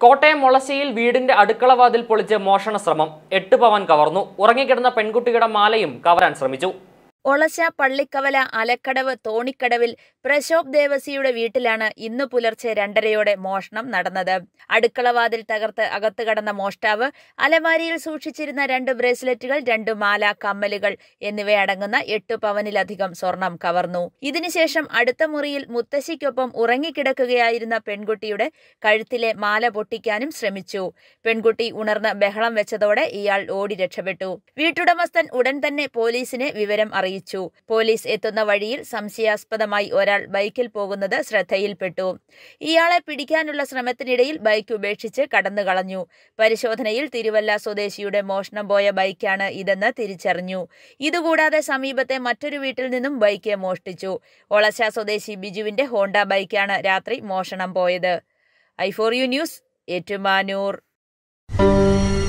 കോട്ടയം മുളശ്ശേരിയിൽ വീടിന്റെ അടുക്കള വാതിൽ പൊളിച്ച് മോഷണ ശ്രമം എട്ട് പവൻ കവർന്നു ഉറങ്ങിക്കിടന്ന പെൺകുട്ടിയുടെ മാലയും കവരാൻ ശ്രമിച്ചു ഒളശ പള്ളിക്കവല അലക്കടവ് തോണിക്കടവിൽ പ്രശോഭ് ദേവസിയുടെ വീട്ടിലാണ് ഇന്നു പുലർച്ചെ രണ്ടരയോടെ മോഷണം നടന്നത് അടുക്കളവാതിൽ തകർത്ത് അകത്ത് കടന്ന മോഷ്ടാവ് അലമാരിയിൽ സൂക്ഷിച്ചിരുന്ന രണ്ട് ബ്രേസ്ലെറ്റുകൾ രണ്ട് മാല കമ്മലുകൾ എന്നിവയടങ്ങുന്ന എട്ട് പവനിലധികം സ്വർണം കവർന്നു ഇതിനുശേഷം അടുത്ത മുറിയിൽ മുത്തശ്ശിക്കൊപ്പം ഉറങ്ങിക്കിടക്കുകയായിരുന്ന പെൺകുട്ടിയുടെ കഴുത്തിലെ മാല പൊട്ടിക്കാനും ശ്രമിച്ചു പെൺകുട്ടി ഉണർന്ന് ബഹളം വെച്ചതോടെ ഇയാൾ ഓടി രക്ഷപ്പെട്ടു വീട്ടുടമസ്ഥൻ ഉടൻ തന്നെ പോലീസിനെ വിവരം അറിയിച്ചു പോലീസ് എത്തുന്ന വഴിയിൽ സംശയാസ്പദമായി ഒരാൾ ബൈക്കിൽ പോകുന്നത് ശ്രദ്ധയിൽപ്പെട്ടു ഇയാളെ പിടിക്കാനുള്ള ശ്രമത്തിനിടയിൽ ബൈക്ക് ഉപേക്ഷിച്ച് കടന്നു കളഞ്ഞു പരിശോധനയിൽ തിരുവല്ല സ്വദേശിയുടെ മോഷണം പോയ ബൈക്കാണ് ഇതെന്ന് തിരിച്ചറിഞ്ഞു ഇതുകൂടാതെ സമീപത്തെ മറ്റൊരു വീട്ടിൽ നിന്നും ബൈക്ക് മോഷ്ടിച്ചു ഒളശ സ്വദേശി ബിജുവിന്റെ ഹോണ്ട ബൈക്കാണ് രാത്രി മോഷണം പോയത് I four U news Ettumanoor